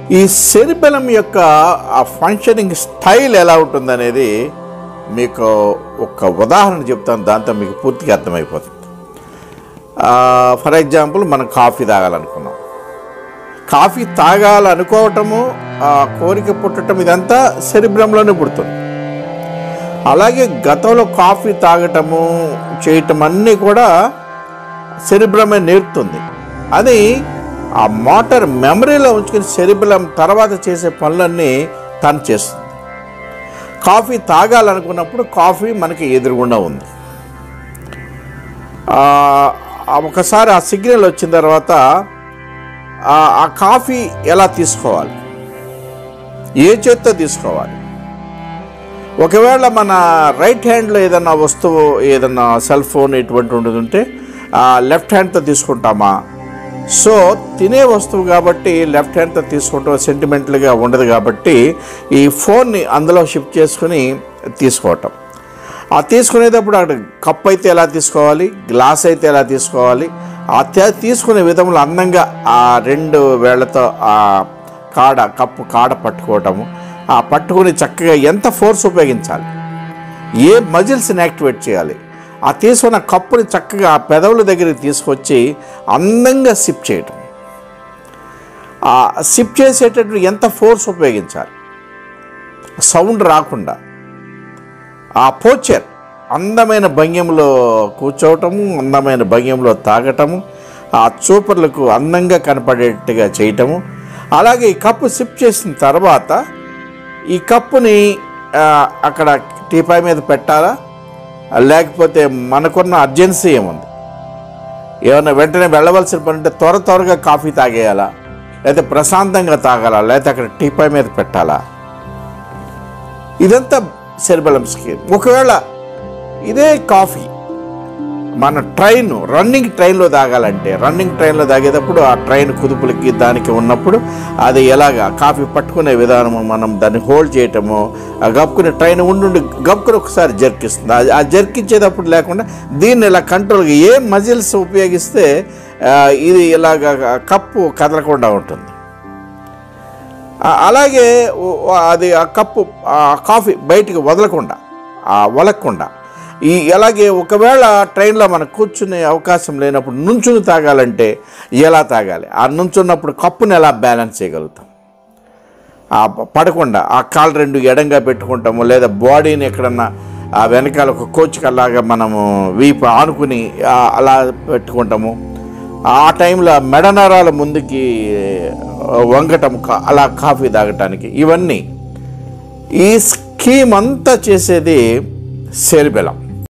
ఈ సెరిబెలం యొక్క ఆ ఫంక్షనింగ్ స్టైల్ ఎలా ఉంటుందనేది మీకు ఒక ఉదాహరణ చెప్తాను దాంతో మీకు పూర్తిగా అర్థమైపోతుంది ఫర్ ఎగ్జాంపుల్ మనం కాఫీ తాగాలనుకున్నాం కాఫీ తాగాలనుకోవటము ఆ కోరిక పుట్టడం ఇదంతా సెరిబ్రంలోనే పుడుతుంది అలాగే గతంలో కాఫీ తాగటము చేయటం అన్నీ కూడా సెరిబ్రమే నేర్పుతుంది అది ఆ మోటార్ మెమరీలో ఉంచుకుని సెరిబ్రం తర్వాత చేసే పనులన్నీ తను చేస్తుంది కాఫీ తాగాలనుకున్నప్పుడు కాఫీ మనకి ఎదురుగుండా ఉంది ఆ, ఆ ఒకసారి ఆ సిగ్నల్ వచ్చిన తర్వాత ఆ ఆ కాఫీ ఎలా తీసుకోవాలి ఏ చేత్తో తీసుకోవాలి ఒకవేళ మన రైట్ హ్యాండ్లో ఏదన్నా వస్తువు ఏదన్నా సెల్ ఫోన్ ఇటువంటి ఉండదు ఉంటే లెఫ్ట్ హ్యాండ్తో తీసుకుంటామా సో తినే వస్తువు కాబట్టి లెఫ్ట్ హ్యాండ్తో తీసుకుంటాం సెంటిమెంటల్గా ఉండదు కాబట్టి ఈ ఫోన్ని అందులో షిఫ్ట్ చేసుకుని తీసుకోవటం ఆ తీసుకునేటప్పుడు అక్కడ కప్ అయితే ఎలా తీసుకోవాలి గ్లాస్ అయితే ఎలా తీసుకోవాలి ఆ తే- తీసుకునే విధంలో అందంగా ఆ రెండు వేళ్లతో ఆ కాడ కప్పు కాడ పట్టుకోవటము ఆ పట్టుకుని చక్కగా ఎంత ఫోర్స్ ఉపయోగించాలి ఏ మజిల్స్ని యాక్టివేట్ చేయాలి ఆ తీసుకున్న కప్పుని చక్కగా ఆ పెదవుల దగ్గరికి తీసుకొచ్చి అందంగా సిప్ చేయటం ఆ సిప్ చేసేటప్పుడు ఎంత ఫోర్స్ ఉపయోగించాలి సౌండ్ రాకుండా ఆ పోచర్ అందమైన భంగ్యంలో కూర్చోవటము అందమైన భంగ్యంలో తాగటము ఆ చూపర్లకు అందంగా కనపడేట్టుగా చేయటము అలాగే ఈ కప్పు సిప్ చేసిన తర్వాత ఈ కప్పుని ఆ, అక్కడ టీపాయ్ మీద పెట్టాలా లేకపోతే మనకున్న అర్జెన్సీ ఏముంది ఏమన్నా వెంటనే వెళ్ళవలసిన పని ఉంటే త్వర త్వరగా కాఫీ తాగేయాలా లేకపోతే ప్రశాంతంగా తాగాలా లేకపోతే అక్కడ టీపాయ్ మీద పెట్టాలా ఇదంతా సెరిబలం స్కీమ్ ఒకవేళ ఇదే కాఫీ మన ట్రైన్ రన్నింగ్ ట్రైన్లో తాగాలంటే రన్నింగ్ ట్రైన్లో తాగేటప్పుడు ఆ ట్రైన్ కుదుపులకి దానికి ఉన్నప్పుడు అది ఎలాగా కాఫీ పట్టుకునే విధానము మనం దాన్ని హోల్డ్ చేయటము ఆ గప్పుకునే ట్రైన్ ఉండి గప్పుకుని ఒకసారి జర్కిస్తుంది ఆ- ఆ జర్కించేటప్పుడు లేకుండా దీన్ని ఇలా కంట్రోల్గా ఏ మజిల్స్ ఉపయోగిస్తే ఆ, ఇది ఇలాగ కప్పు కదలకుండా ఉంటుంది ఆ, అలాగే ఓ- ఓ అది ఆ కప్పు ఆ కాఫీ బయటికి వదలకుండా ఆ వలక్కుండా ఈ అలాగే ఒకవేళ ట్రైన్లో మనం కూర్చునే అవకాశం లేనప్పుడు నుంచుని తాగాలంటే ఎలా తాగాలి ఆ నుంచున్నప్పుడు కప్పుని ఎలా బ్యాలెన్స్ చేయగలుగుతాం ఆ ప- పడకుండా ఆ కాళ్ళు రెండు ఎడంగా పెట్టుకుంటాము లేదా బాడీని ఎక్కడన్నా ఆ వెనకాల ఒక కోచ్కల్లాగా మనము వీపు ఆనుకుని ఆ, అలా పెట్టుకుంటాము ఆ టైంలో మెడ నరాల ముందుకి ఆ, వంగటం కా- అలా కాఫీ తాగటానికి ఇవన్నీ ఈ స్కీమ్ అంతా చేసేది సెరిబెలం